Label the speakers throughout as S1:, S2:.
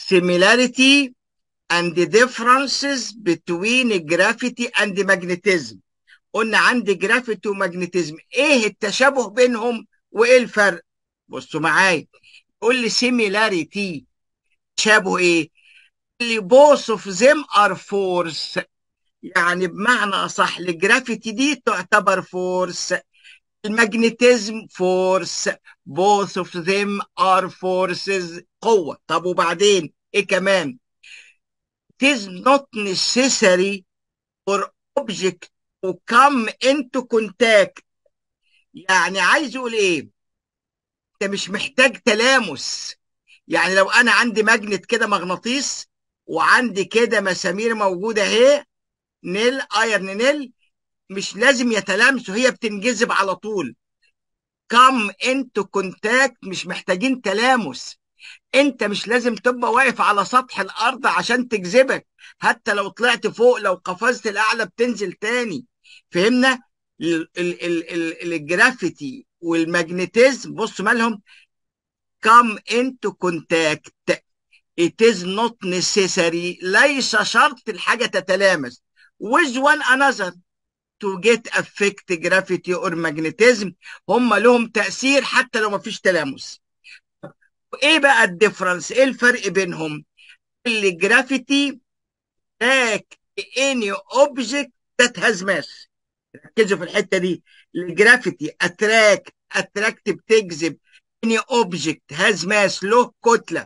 S1: similarity and the differences between gravity and magnetism قلنا عندي جرافيتي وماجنتيزم ايه التشابه بينهم وايه الفرق بصوا معايا قول لي similarity تشابه ايه اللي both of them are force يعني بمعنى اصح الجرافيتي دي تعتبر فورس الماجنتيزم فورس both of them are forces قوة طب وبعدين ايه كمان it is not necessary for object to come into contact يعني عايز يقول ايه انت مش محتاج تلامس يعني لو انا عندي ماجنت كده مغناطيس وعندي كده مسامير موجوده اهي نيل ايرن نيل مش لازم يتلامسوا هي بتنجذب على طول كم انتو كونتاكت مش محتاجين تلامس انت مش لازم تبقى واقف على سطح الارض عشان تجذبك حتى لو طلعت فوق لو قفزت الاعلى بتنزل تاني فهمنا ال- ال- ال- ال- الجرافيتي والماجنتيزم بص مالهم come into contact it is not necessary ليس شرط الحاجة تتلامس with one another to get affect gravity or magnetism هم لهم تأثير حتى لو ما فيش تلامس ايه بقى الديفرنس ايه الفرق بينهم اللي جرافيتي back any object that has mass ركزوا في الحته دي الجرافيتي اتراكت اتراكت بتجذب any object has mass له كتله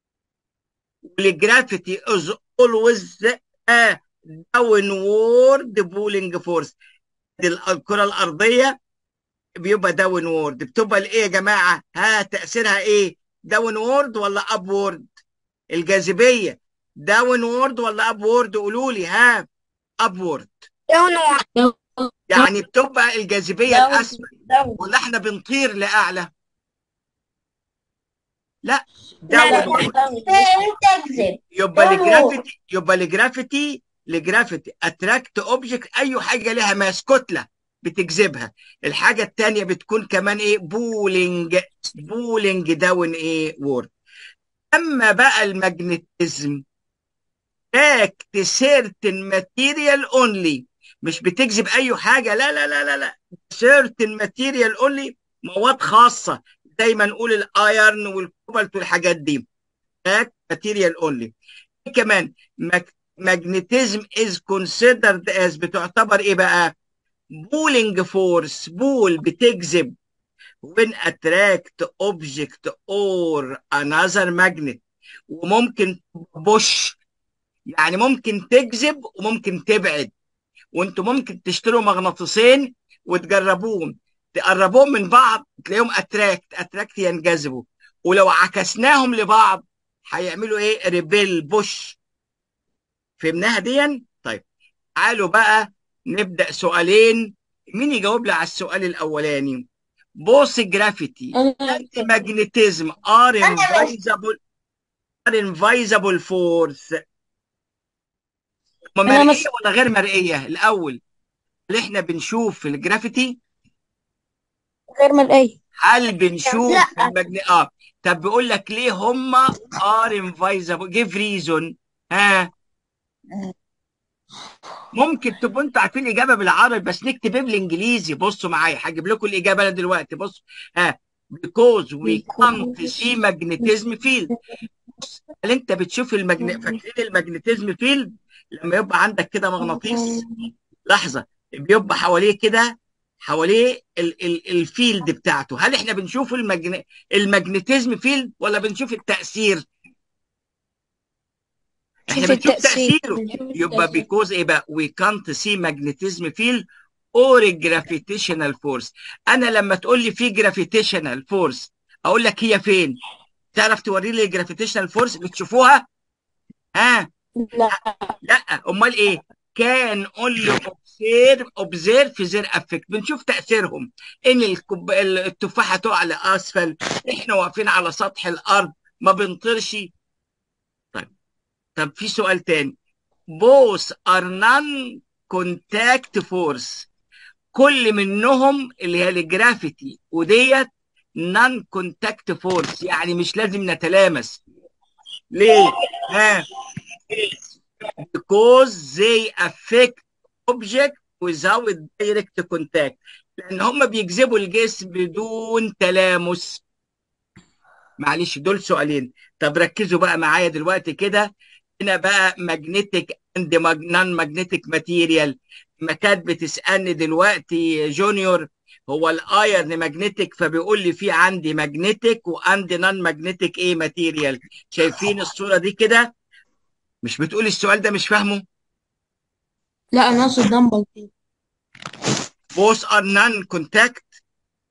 S1: والجرافيتي is always a downward pulling force الكره الارضيه بيبقى داون وورد بتبقى الايه يا جماعه ها تاثيرها ايه داون وورد ولا اب وورد الجاذبيه داون وورد ولا اب وورد قولوا لي ها اب وورد يعني بتبقى الجاذبيه
S2: داون.
S1: الاسفل ولا احنا بنطير لاعلى لا داون وورد
S2: تجذب
S1: يبقى
S2: داون وورد.
S1: الجرافيتي يبقى الجرافيتي الجرافيتي اتراكت اوبجكت اي حاجه لها ماس كتله بتجذبها الحاجه الثانيه بتكون كمان ايه بولينج بولينج داون ايه وورد اما بقى الماجنتيزم تاكت سيرتن ماتيريال اونلي مش بتجذب اي حاجه لا لا لا لا لا سيرتن ماتيريال اونلي مواد خاصه زي ما نقول الايرن والكوبالت والحاجات دي تاكت ماتيريال اونلي كمان ماجنتيزم از كونسيدرد از بتعتبر ايه بقى بولينج فورس بول بتجذب when attract object or another magnet وممكن بوش يعني ممكن تجذب وممكن تبعد وانتوا ممكن تشتروا مغناطيسين وتجربوهم تقربوهم من بعض تلاقيهم اتراكت اتراكت ينجذبوا ولو عكسناهم لبعض هيعملوا ايه ريبيل بوش فهمناها دي طيب تعالوا بقى نبدأ سؤالين مين يجاوب لي على السؤال الأولاني بوث جرافيتي and magnetism are invisible are invisible force هما
S2: أنا
S1: مرئية
S2: مس-
S1: ولا غير مرئية الأول هل احنا بنشوف في الجرافيتي
S2: غير مرئية
S1: هل بنشوف
S2: لا.
S1: في المجن... اه طب بيقول لك ليه هما are invisible give reason ها ممكن تبقوا انتوا عارفين الاجابه بالعربي بس نكتب ايه بالانجليزي بصوا معايا هجيب لكم الاجابه انا دلوقتي بصوا ها because we can't see magnetism field بص، هل انت بتشوف المجن... فاكرين المagnetism field لما يبقى عندك كده مغناطيس لحظه بيبقى حواليه كده حواليه ال... ال... الفيلد بتاعته هل احنا بنشوف المجن... المagnetism فيلد ولا بنشوف التاثير احنا
S2: شوف
S1: بنشوف
S2: التأثير
S1: تاثيره يبقى because ايه بقى we can't see magnetism field or gravitational force انا لما تقول لي في gravitational force اقول لك هي فين تعرف توري لي gravitational force بتشوفوها ها
S2: لا
S1: لا امال ايه كان only observe observe their effect بنشوف تاثيرهم ان الكب... التفاحه تقع لاسفل احنا واقفين على سطح الارض ما بنطيرش طيب طب في سؤال تاني both are non contact force كل منهم اللي هي الجرافيتي وديت نون كونتاكت فورس يعني مش لازم نتلامس ليه ها because they affect object without direct contact لان هم بيجذبوا الجسم بدون تلامس معلش دول سؤالين طب ركزوا بقى معايا دلوقتي كده هنا بقى magnetic and non magnetic material ما كانت بتسالني دلوقتي جونيور هو الايرن ماجنتيك فبيقول لي في عندي ماجنتيك وعندي نون ماجنتيك ايه ماتيريال شايفين الصوره دي كده مش بتقولي السؤال ده مش فاهمه
S2: لا انا اقصد نمبر
S1: both are non contact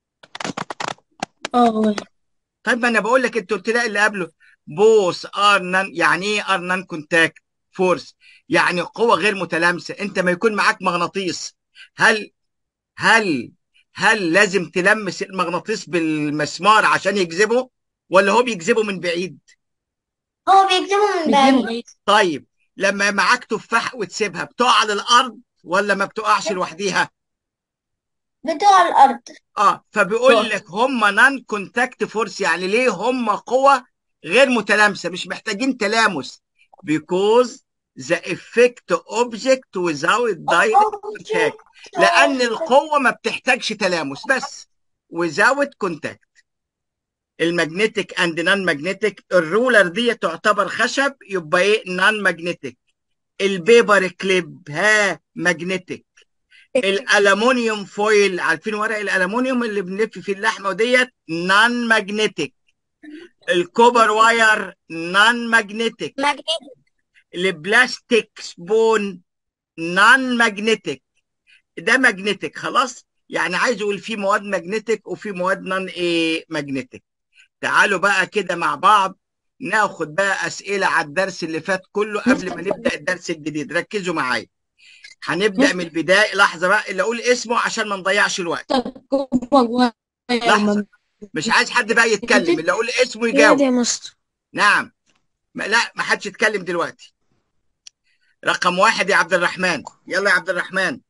S2: اه
S1: طيب ما انا بقول لك انت قلت لي اللي قبله both are non يعني ايه are non contact force يعني قوه غير متلامسه انت ما يكون معاك مغناطيس هل هل هل لازم تلمس المغناطيس بالمسمار عشان يجذبه ولا هو بيجذبه من بعيد
S3: هو بيكتبوا من بعيد
S2: بعيد
S1: طيب لما معاك تفاح وتسيبها بتقع على الارض ولا ما بتقعش لوحديها
S3: بتوع الأرض
S1: اه فبيقول لك هم نون كونتاكت فورس يعني ليه هم قوة غير متلامسة مش محتاجين تلامس because the effect object without direct contact لأن القوة ما بتحتاجش تلامس بس without contact المagnetic and non-magnetic الرولر دي تعتبر خشب يبقى ايه non-magnetic البيبر كليب ها magnetic الالومنيوم فويل عارفين ورق الالومنيوم اللي بنلف فيه اللحمه وديت نون ماجنتيك الكوبر واير نون ماجنتيك البلاستيك سبون نون ماجنتيك ده ماجنتيك خلاص يعني عايز اقول في مواد ماجنتيك وفي مواد نون ايه ماجنتيك تعالوا بقى كده مع بعض ناخد بقى اسئله على الدرس اللي فات كله قبل ما نبدا الدرس الجديد ركزوا معايا هنبدا من البدايه لحظه بقى اللي اقول اسمه عشان ما نضيعش الوقت
S2: كوبر
S1: لحظة. مش عايز حد بقى يتكلم اللي اقول اسمه يجاوب
S2: يا مستر
S1: نعم ما لا ما حدش يتكلم دلوقتي رقم واحد يا عبد الرحمن يلا يا عبد الرحمن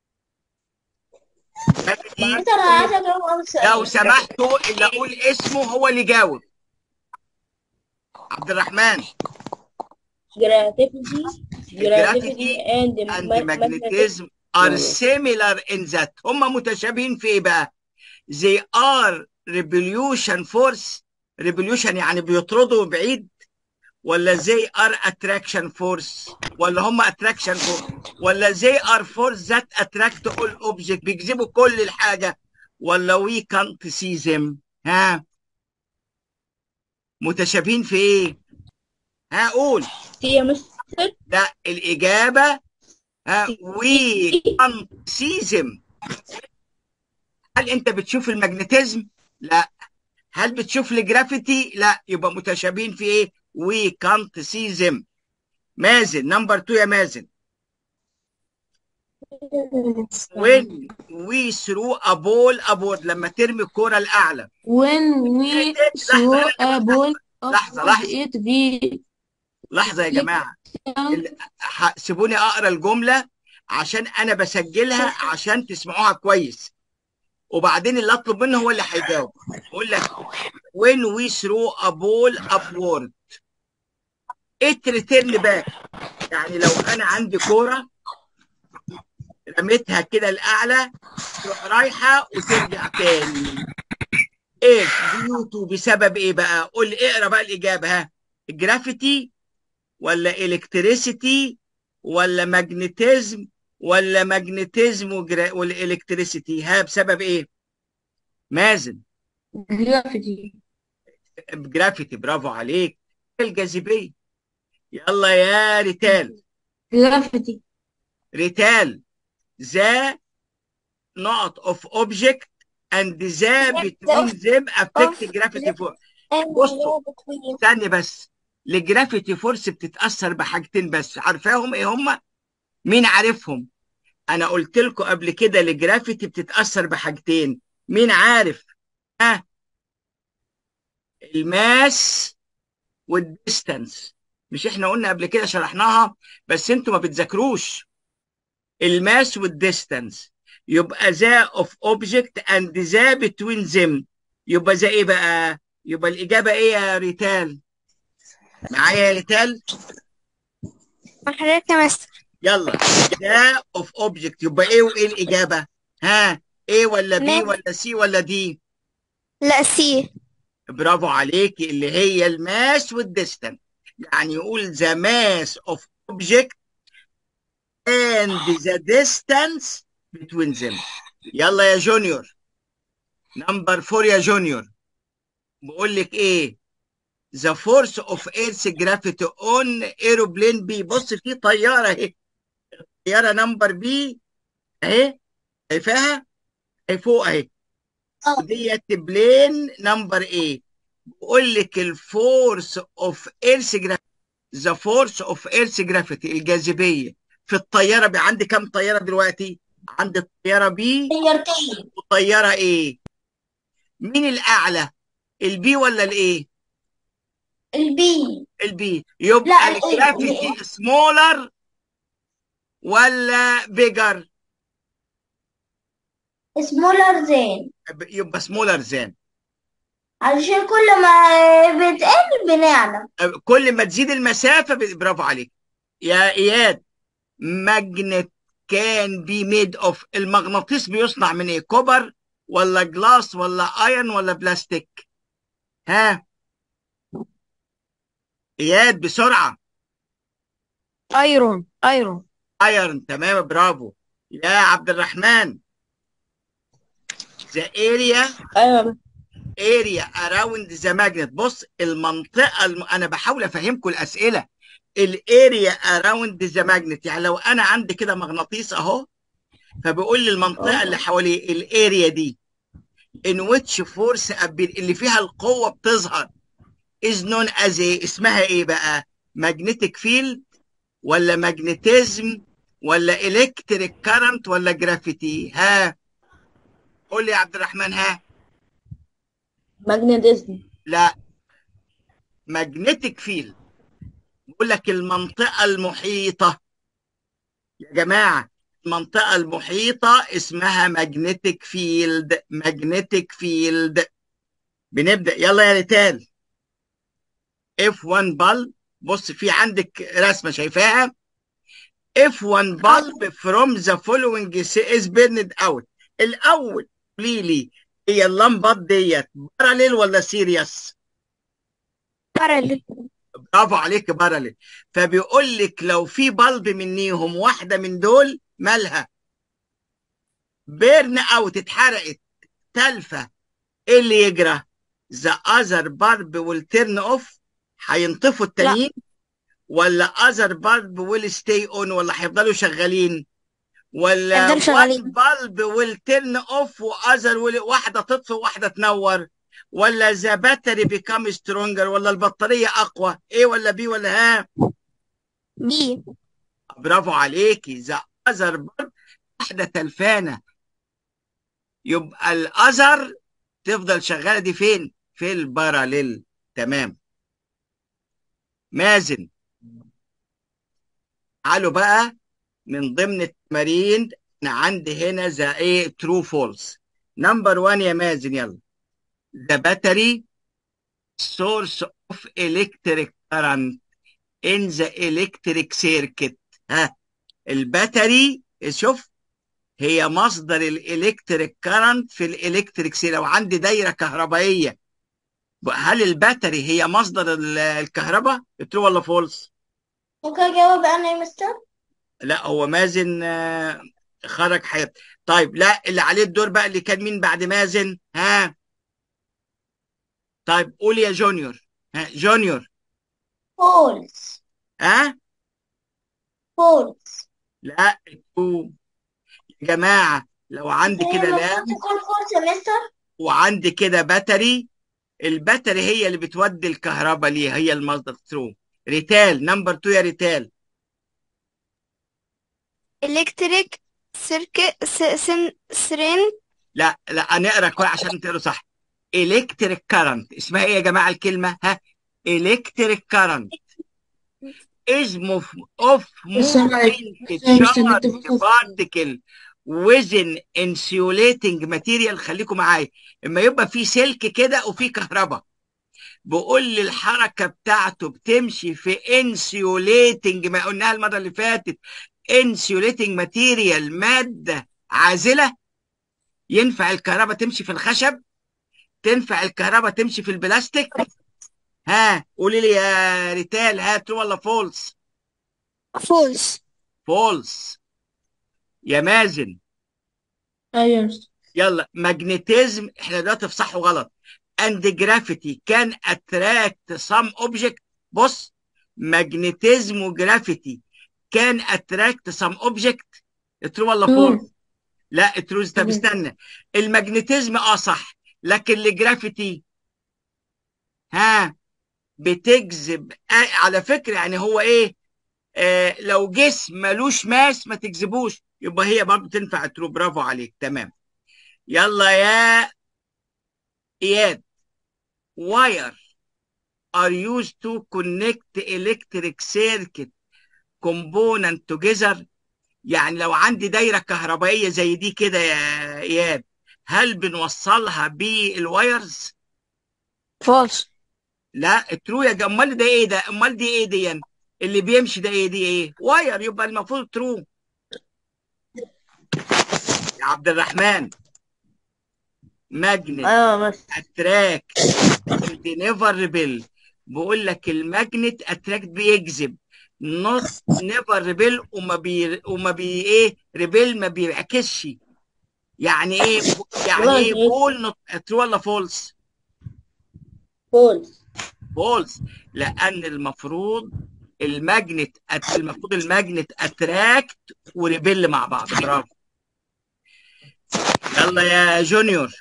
S1: دلوقتي
S3: مستر أنا عايزة أجاوب أول سؤال
S1: لو سمحتوا اللي اقول اسمه هو اللي يجاوب عبد الرحمن
S4: gravity,
S1: Gravity
S4: gravity and
S1: and
S4: ma-
S1: magnetism are similar in that هم متشابهين في ايه بقى they are revolution force revolution يعني بيطردوا بعيد ولا they are attraction force ولا هم attraction force ولا they are force that attract all object بيجذبوا كل الحاجة ولا we can't see them ها متشابهين في ايه ها قول
S4: هي مستر
S1: لا الإجابة ها we can't see them هل أنت بتشوف المagnetism؟ لا هل بتشوف الجرافيتي؟ لا يبقى متشابهين في إيه؟ we can't see them مازن نمبر 2 يا مازن when we threw a ball upward لما ترمي الكرة الأعلى
S2: when we throw a ball
S1: لحظة،
S2: upward
S1: لحظة.
S2: it will
S1: لحظة يا جماعة ال- ح- سيبوني أقرأ الجملة عشان أنا بسجلها عشان تسمعوها كويس وبعدين اللي أطلب منه هو اللي هيجاوب أقول لك when we throw a ball upward it return back يعني لو أنا عندي كورة رميتها كده لأعلى تروح رايحة وترجع تاني ايه ديوتو بسبب ايه بقى قول لي اقرا بقى الاجابه ها جرافيتي ولا الكتريسيتي ولا ماجنتيزم ولا ماجنتيزم وجرا- والالكتريسيتي ها بسبب ايه مازن
S2: gravity
S1: جرافيتي برافو عليك الجاذبيه يلا يا ريتال
S2: gravity
S1: ريتال ذا نقط اوف اوبجكت and ذا between them affect gravity force بصوا استني بس الجرافيتي فورس بتتاثر بحاجتين بس عارفاهم ايه هما مين عارفهم انا قلت لكم قبل كده الجرافيتي بتتاثر بحاجتين مين عارف ها الماس والديستانس مش احنا قلنا قبل كده شرحناها بس انتوا ما بتذاكروش الماس والديستانس يبقى ذا اوف اوبجكت اند ذا بتوين them يبقى ذا ايه بقى يبقى الاجابه ايه يا ريتال معايا يا ليتال
S4: حضرتك يا مستر
S1: يلا ده اوف اوبجكت يبقى ايه وايه الاجابه ها ايه ولا بي
S4: ماس.
S1: ولا سي ولا دي
S4: لا سي
S1: برافو عليكي اللي هي الماس والديستانس يعني يقول the mass of object and the distance between them يلا يا جونيور نمبر فور يا جونيور بقول لك ايه the force of earth's gravity on aeroplane B بص في طيارة اهي طيارة نمبر بي اهي شايفاها اهي فوق اهي
S3: اه
S1: ديت بلين نمبر ايه بقول لك الفورس اوف ايرث جرافيتي ذا فورس اوف ايرث جرافيتي الجاذبيه في الطياره بي عندي كام طياره دلوقتي عندي الطياره بي
S3: طيارتين
S1: وطياره ايه مين الاعلى البي ولا الايه
S3: البي
S1: البي
S3: لا،
S1: يبقى
S3: ال- ال-
S1: الجرافيتي سمولر ولا بيجر
S3: سمولر زين
S1: يبقى سمولر زين
S3: علشان كل ما بتقل بنعلى
S1: كل ما تزيد المسافه ب- برافو عليك يا اياد ماجنت كان بي ميد اوف المغناطيس بيصنع من ايه كوبر ولا جلاس ولا ايرون ولا بلاستيك ها اياد بسرعه
S2: ايرون ايرون
S1: ايرون تمام برافو يا عبد الرحمن the area
S2: ايوه
S1: area around the magnet بص المنطقة الم... أنا بحاول أفهمكم الأسئلة الاريا around the magnet يعني لو أنا عندي كده مغناطيس أهو فبيقول لي المنطقة اللي حواليه الاريا دي in which force appear اللي فيها القوة بتظهر is known as إيه اسمها إيه بقى magnetic field ولا magnetism ولا electric current ولا gravity ها قول لي يا عبد الرحمن ها
S2: ماجنتيزم
S1: لا ماجنتيك فيلد بقول لك المنطقة المحيطة يا جماعة المنطقة المحيطة اسمها ماجنتيك فيلد ماجنتيك فيلد بنبدأ يلا يا ريتال اف 1 بلب بص في عندك رسمة شايفاها if one bulb from the following is burned out الأول قولي لي هي اللمبات ديت باراليل ولا سيريس؟
S4: باراليل
S1: برافو عليك باراليل فبيقول لك لو في بلب منيهم واحده من دول مالها بيرن اوت اتحرقت تلفه ايه اللي يجرى ذا اذر بلب ويل تيرن اوف هينطفوا التانيين ولا اذر بلب ويل ستي اون ولا هيفضلوا شغالين ولا
S4: هيفضلوا شغالين.
S1: بلب ويل تيرن اوف واذر واحده تطفي وواحده تنور ولا ذا باتري بيكام سترونجر ولا البطاريه اقوى ايه ولا بي ولا ها
S4: بي
S1: برافو عليكي ذا اذر بلب واحده تلفانه يبقى الاذر تفضل شغاله دي فين في الباراليل تمام مازن تعالوا بقى من ضمن التمارين انا عندي هنا ذا ايه ترو فولس نمبر 1 يا مازن يلا the battery source of electric current in the electric circuit ها الباتري شوف هي مصدر الالكتريك كارنت في الالكتريك سير لو عندي دايره كهربائيه هل الباتري هي مصدر ال- الكهرباء ترو ولا فولس
S3: ممكن اجاوب انا يا مستر
S1: لا هو مازن آه، خرج حياة طيب لا اللي عليه الدور بقى اللي كان مين بعد مازن ها طيب قول يا جونيور ها جونيور
S3: فولس
S1: ها
S3: فولس
S1: لا تو يا جماعة لو عندي
S3: هي
S1: كده
S3: المفروض
S1: لام
S3: تكون فولس يا مستر
S1: وعندي كده باتري الباتري هي اللي بتودي الكهرباء ليه هي المصدر ترو ريتال نمبر 2 يا ريتال
S4: الكتريك سيركت سن سرين
S1: لا لا نقرا كويس عشان تقرا صح الكتريك كارنت اسمها ايه يا جماعه الكلمه ها الكتريك كارنت is move of
S2: السماء-
S1: moving
S2: السماء
S1: charged
S2: مستنية
S1: particle within insulating material خليكم معايا اما يبقى في سلك كده وفي كهرباء بقول لي الحركة بتاعته بتمشي في انسيوليتنج ما قلناها المرة اللي فاتت انسيوليتنج ماتيريال مادة عازلة ينفع الكهرباء تمشي في الخشب تنفع الكهرباء تمشي في البلاستيك ها قولي لي يا ريتال ها ترو ولا فولس
S4: فولس
S1: فولس يا مازن
S2: ايوه
S1: يلا ماجنتيزم احنا دلوقتي في صح وغلط and gravity can attract some object بص ماجنتيزم وجرافيتي can attract some object ترو ولا فولس لا تروز طب
S2: مم.
S1: استنى الماجنتيزم اه صح لكن الجرافيتي ها بتجذب آه على فكرة يعني هو ايه آه لو جسم ملوش ماس ما تجذبوش يبقى هي برضو تنفع ترو برافو عليك تمام يلا يا اياد wire are used to connect electric circuit component together يعني لو عندي دايرة كهربائية زي دي كده يا اياد هل بنوصلها بالوايرز؟
S2: فولس
S1: لا الترو يا جا- امال ده ايه ده؟ امال دي ايه دي؟ اللي بيمشي ده ايه دي ايه؟ واير يبقى المفروض ترو يا عبد الرحمن ماجنت
S2: ايوه بس
S1: اتراكت دي نيفر ريبيل بقول لك الماجنت اتراكت بيجذب نوت نيفر ريبيل وما بي وما بي ايه ريبيل ما بيعكسش يعني ايه يعني ايه بول نوت ترو ولا فولس
S2: فولس
S1: فولس لان المفروض الماجنت أت- المفروض الماجنت اتراكت وريبيل مع بعض برافو يلا يا جونيور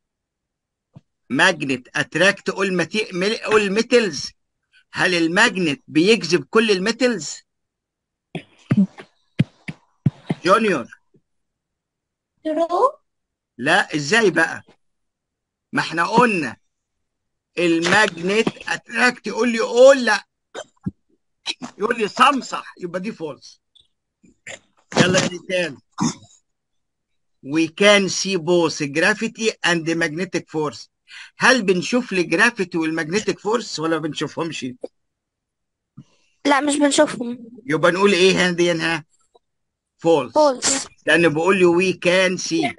S1: ماجنت اتراكت اول متي... اول ميتلز هل الماجنت بيجذب كل الميتلز جونيور
S3: ترو
S1: لا ازاي بقى ما احنا قلنا الماجنت اتراكت يقول لي قول لا يقول لي صمصح يبقى دي فولس يلا يا ريتان we can see both gravity and magnetic force هل بنشوف الجرافيتي والمagnetic فورس ولا ما بنشوفهمش
S4: لا مش بنشوفهم
S1: يبقى نقول ايه هندي ها فولس
S4: فولس
S1: لان بقول لي we can see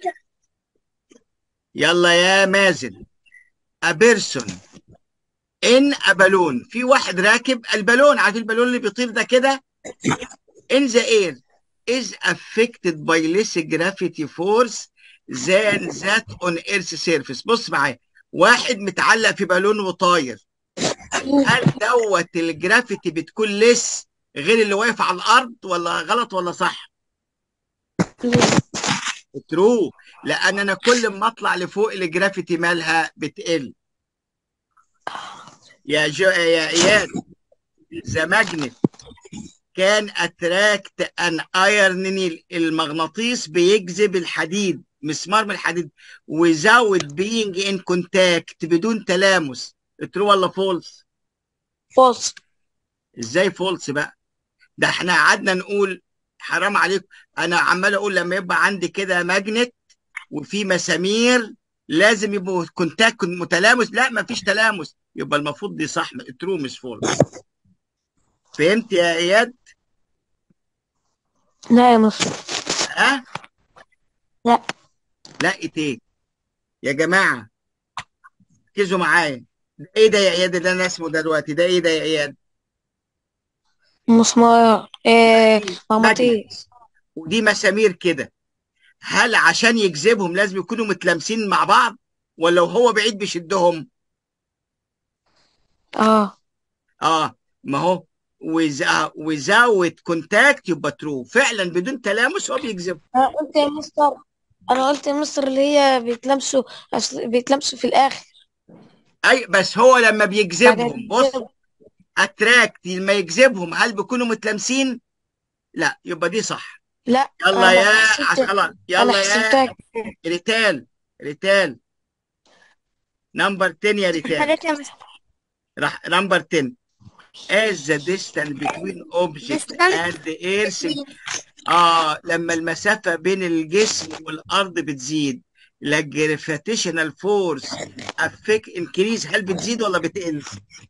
S1: يلا يا مازن a person in a balloon في واحد راكب البالون عارف البالون اللي بيطير ده كده in the air is affected by less gravity force than that on earth surface بص معايا واحد متعلق في بالون وطاير هل دوت الجرافيتي بتكون لس غير اللي واقف على الارض ولا غلط ولا صح ترو لان انا كل ما اطلع لفوق الجرافيتي مالها بتقل يا جو يا اياد ذا ماجنت كان اتراكت ان ايرن نيل المغناطيس بيجذب الحديد مسمار من الحديد without being in contact بدون تلامس ترو ولا فولس
S2: فولس
S1: ازاي فولس بقى ده احنا قعدنا نقول حرام عليكم انا عمال اقول لما يبقى عندي كده ماجنت وفي مسامير لازم يبقوا كونتاكت متلامس لا ما فيش تلامس يبقى المفروض دي صح ترو مش فولس فهمت يا اياد
S2: لا يا مصر
S1: ها
S2: لا
S1: لا ايه يا جماعه ركزوا معايا ده ايه ده يا اياد اللي انا اسمه ده دلوقتي ده ايه ده يا اياد
S2: مسمار ايه مغناطيس
S1: ماجنت ودي مسامير كده هل عشان يجذبهم لازم يكونوا متلامسين مع بعض ولا وهو بعيد بيشدهم
S2: اه
S1: اه ما هو without contact يبقى true فعلا بدون تلامس هو بيجذبهم
S2: انا قلت يا مستر انا قلت يا مستر اللي هي بيتلمسوا أصل بيتلمسوا في الاخر
S1: اي بس هو لما
S2: بعدها
S1: بيجذبهم بص
S2: بيتجذبوا.
S1: اتراكت لما يجذبهم هل بيكونوا متلامسين لا يبقى دي صح
S2: لا
S1: يلا
S2: انا
S1: يا
S2: حسبت
S1: عشان خلاص
S2: انا
S1: يلا يا
S2: حسبتها
S1: ريتال ريتال نمبر 10 يا ريتال
S4: حضرتك يا مستر
S1: راح نمبر 10 as the distance between object
S4: Distance
S1: and the earth اه لما المسافة بين الجسم والأرض بتزيد لا جرافيتيشنال فورس افكت انكريز هل بتزيد ولا بتقل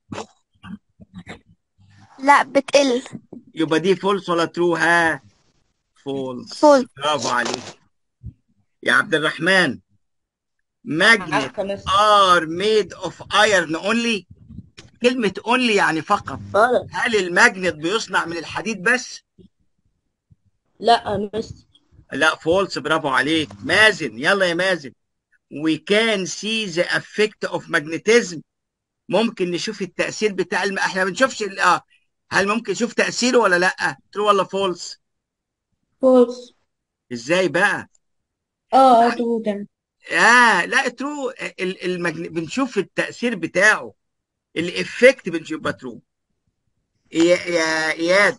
S4: لا بتقل
S1: يبقى دي فولس ولا ترو ها فولس
S4: فولس.
S1: برافو عليك يا عبد الرحمن ماجنت
S5: معاك يا مستر
S1: are made of iron only كلمة only يعني فقط
S5: غلط
S1: هل الماجنت بيصنع من الحديد بس
S5: لا يا مستر
S1: لا فولس برافو عليك مازن يلا يا مازن we can see the effect of magnetism ممكن نشوف التأثير بتاع الم... احنا ما بنشوفش ال- اه هل ممكن نشوف تأثيره ولا لا ترو ولا فولس
S5: فولس
S1: ازاي بقى
S5: اه اه تمام تمام
S1: اه لا ترو ال- المجن... بنشوف التأثير بتاعه الافكت بنشوف ترو يا يا اياد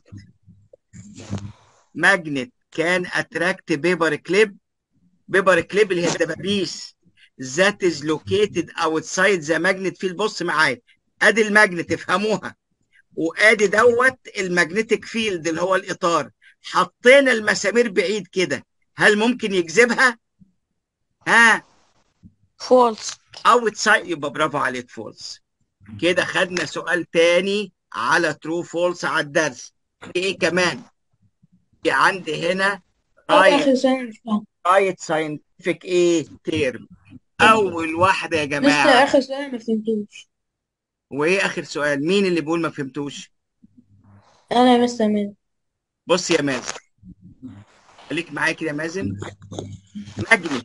S1: ماجنت كان اتراكت بيبر كليب بيبر كليب اللي هي الدبابيس ذات از لوكيتد اوتسايد ذا ماجنت فيلد بص معايا ادي الماجنت افهموها وادي دوت الماجنتيك فيلد اللي هو الاطار حطينا المسامير بعيد كده هل ممكن يجذبها ها
S2: فولس
S1: اوتسايد يبقى برافو عليك فولس كده خدنا سؤال تاني على ترو فولس على الدرس في ايه كمان في عندي هنا رايت
S5: اخر سنه مش فاهم
S1: رايت ساينتفك ايه تيرم اول واحده يا
S5: لسه
S1: جماعه
S5: اخر سنه ما فهمتوش
S1: وايه اخر سؤال مين اللي بيقول ما فهمتوش
S5: انا يا مستر مان
S1: بص يا مازن خليك معايا كده يا مازن ماجنت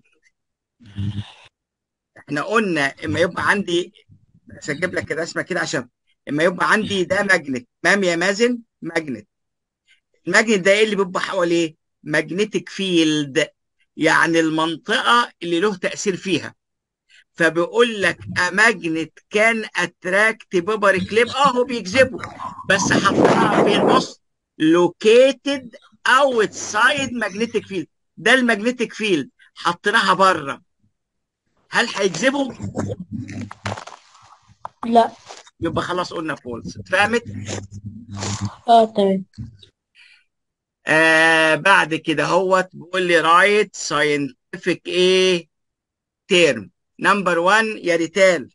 S1: احنا قلنا اما يبقى عندي بس اجيب لك الرسمه كده عشان اما يبقى عندي ده ماجنت تمام يا مازن ماجنت الماجنت ده ايه اللي بيبقى حواليه ماجنتيك فيلد يعني المنطقه اللي له تاثير فيها فبيقول لك ماجنت كان اتراكت بيبر كليب اه هو بيجذبه بس حطها فين بص لوكيتد اوتسايد ماجنتيك فيلد ده الماجنتيك فيلد حطيناها بره هل هيجذبه؟
S5: لا
S1: يبقى خلاص قلنا فولس اتفهمت؟
S5: اه تمام
S1: آه بعد كده هو بيقول لي رايت ساينتفك ايه تيرم نمبر 1 يا ريتال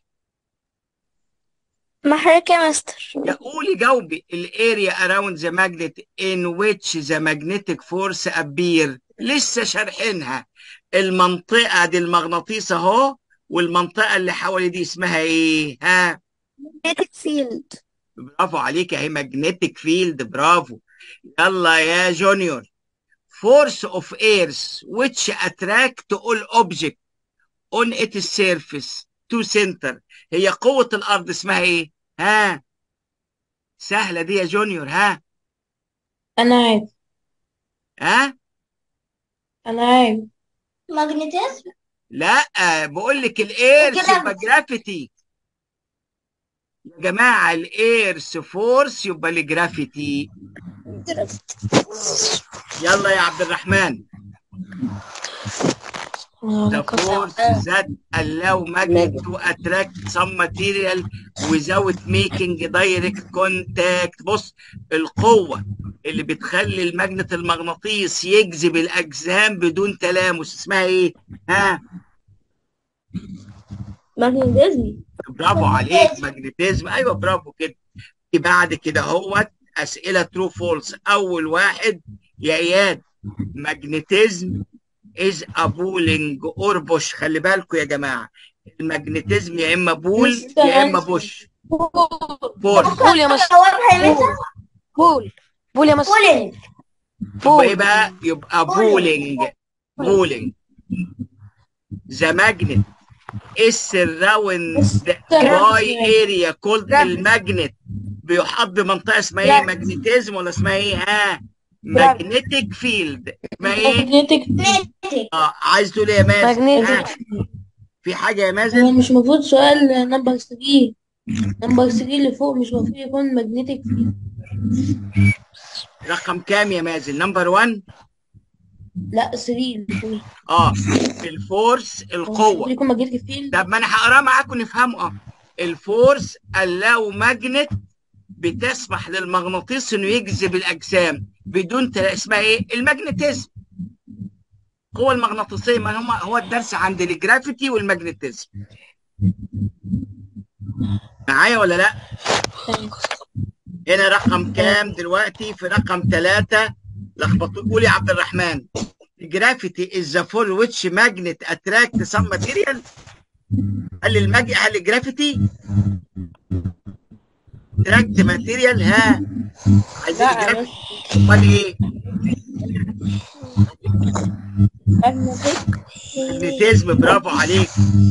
S4: ما حضرتك يا مستر
S1: يا قولي جاوبي الاريا around the magnet in which the magnetic force appear لسه شارحينها المنطقة دي المغناطيس اهو والمنطقة اللي حوالي دي اسمها ايه ها
S4: magnetic field
S1: برافو عليك اهي magnetic field برافو يلا يا جونيور force of airs which attract all object on its surface to center هي قوة الأرض اسمها إيه؟ ها؟ سهلة دي يا جونيور ها؟
S5: انا عارف
S1: ها؟
S5: انا عارف
S3: ماجنتيزم
S1: لا بقول لك الإيرس
S3: الجرافيتي.
S1: يبقى جرافيتي يا جماعة الإيرس فورس يبقى الجرافيتي يلا يا عبد الرحمن The force that allow magnet to attract some material without making direct contact بص القوة اللي بتخلي الماجنت المغناطيس يجذب الأجسام بدون تلامس اسمها إيه؟ ها؟
S5: ماجنتيزم
S1: برافو عليك ماجنتيزم أيوه برافو كده بعد كده هو أسئلة ترو فولس أول واحد يا إياد ماجنتيزم از a pulling or push خلي بالكم يا جماعة الماجنتيزم يا إما بول يا إما بوش فورس
S2: بول يا مستر
S3: واضحة يا مستر
S2: بول بول يا مستر
S3: بولينج
S1: يبقى ايه
S2: بول
S1: بقى يبقى بولينج بولينج ذا ماجنت is surrounded by area called الماجنت بيحاط بمنطقه اسمها ايه ماجنتيزم ولا اسمها ايه ها ماجنتيك فيلد اسمها ايه
S5: ماجنتيك
S3: ماجنتيك
S1: اه عايز تقول ايه يا مازن
S2: ماجنتيك
S1: ها في حاجه يا
S5: هو
S1: مازن
S5: مش المفروض سؤال نمبر 3 نمبر 3 اللي فوق مش المفروض يكون ماجنتيك فيلد
S1: رقم كام يا مازن نمبر 1
S5: لا 3 اللي فوق
S1: اه الفورس
S5: هو مش
S1: القوه
S5: المفروض يكون ماجنتيك فيلد
S1: طب ما انا هقراه معاكم نفهمه اه الفورس allow ماجنت بتسمح للمغناطيس انه يجذب الاجسام بدون تل... اسمها ايه الماجنتيزم القوة المغناطيسية ما هم هو الدرس عند الجرافيتي والماجنتيزم معايا ولا لا هنا رقم كام دلوقتي في رقم ثلاثة لخبطوا قولي يا عبد الرحمن gravity is the force which magnet attract some material هل المج هل الجرافيتي attract material ها عايزين
S5: لا
S1: الجرافيتي
S5: بس
S1: امال ايه
S5: ماجنتيك
S1: ماجنتيزم برافو عليك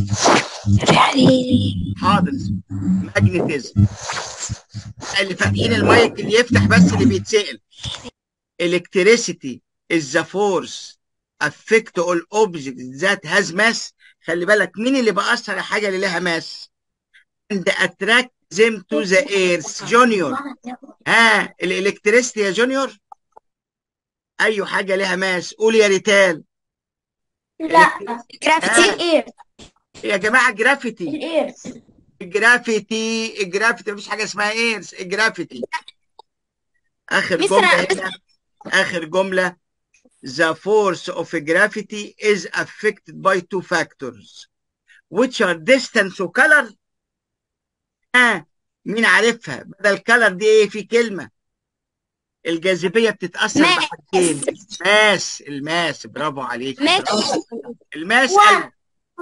S1: حاضر ماجنتيزم اللي فاتحين المايك اللي يفتح بس اللي بيتسأل electricity is the force affect all objects that has mass خلي بالك مين اللي بأثر على حاجة اللي لها ماس and attract them to the earth جونيور ها الالكتريستي يا جونيور اي حاجة لها ماس قول يا ريتال
S3: لا
S4: جرافيتي
S3: الاير
S1: يا جماعة جرافيتي
S3: الاير
S1: الجرافيتي الجرافيتي مفيش حاجة اسمها ايرس الجرافيتي آخر
S4: مستر
S1: جملة
S4: أنا-
S1: هنا آخر جملة the force of gravity is affected by two factors which are distance و color ها مين عارفها بدل color دي ايه في كلمة الجاذبية بتتأثر
S4: ماس.
S1: بحاجتين ماس الماس برافو عليك
S4: ماس.
S1: برافو. الماس
S3: واو.
S1: أيوة.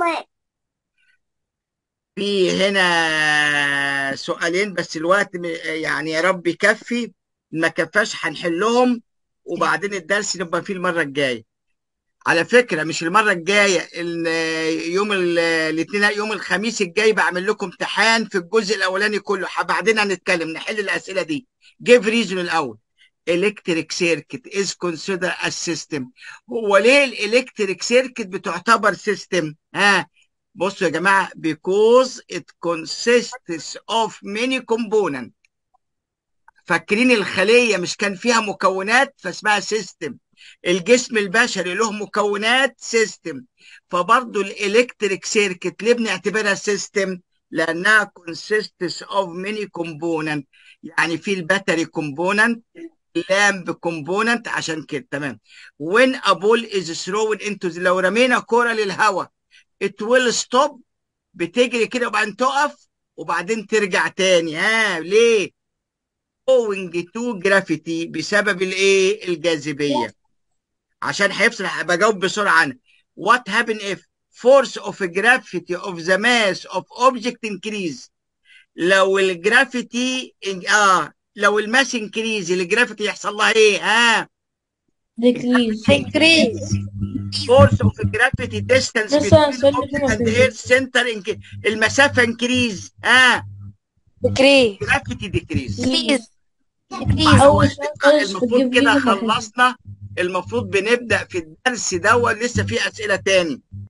S1: في هنا سؤالين بس الوقت م- يعني يا رب يكفي ما كفاش هنحلهم وبعدين الدرس نبقى فيه المرة الجاية على فكرة مش المرة الجاية ال- يوم ال- الاثنين يوم الخميس الجاي بعمل لكم امتحان في الجزء الأولاني كله ح- بعدين هنتكلم نحل الأسئلة دي give reason الأول electric circuit is considered as system هو ليه الالكتريك سيركت بتعتبر سيستم ها بصوا يا جماعة because it consists of many components فاكرين الخلية مش كان فيها مكونات فاسمها سيستم الجسم البشري له مكونات سيستم فبرضه الالكتريك سيركت ليه بنعتبرها سيستم لانها consists of many components يعني في الباتري كومبوننت لامب كومبوننت عشان كده تمام when a ball is thrown into the لو رمينا كرة للهواء it will stop بتجري كده وبعدين تقف وبعدين ترجع تاني ها ليه owing to gravity بسبب الايه الجاذبيه عشان هيفصل بجاوب بسرعه عنها what happen if force of gravity of the mass of object increase لو الجرافيتي اه لو الماس انكريز الجرافيتي يحصل لها ايه ها
S5: ديكريز
S4: increase
S1: force of gravity distance
S5: لسه
S1: between
S5: السؤال اللي
S1: object
S5: فيه
S1: and
S5: مفهوم.
S1: earth center inc- المسافه انكريز ها
S2: فكري
S1: جرافيتي ديكريز
S4: decrease decrease
S5: أول سؤال خالص في
S1: المفروض
S5: الجيب
S1: كده
S5: ريزن
S1: خلصنا المفروض بنبدأ في الدرس دوت لسه في أسئلة تاني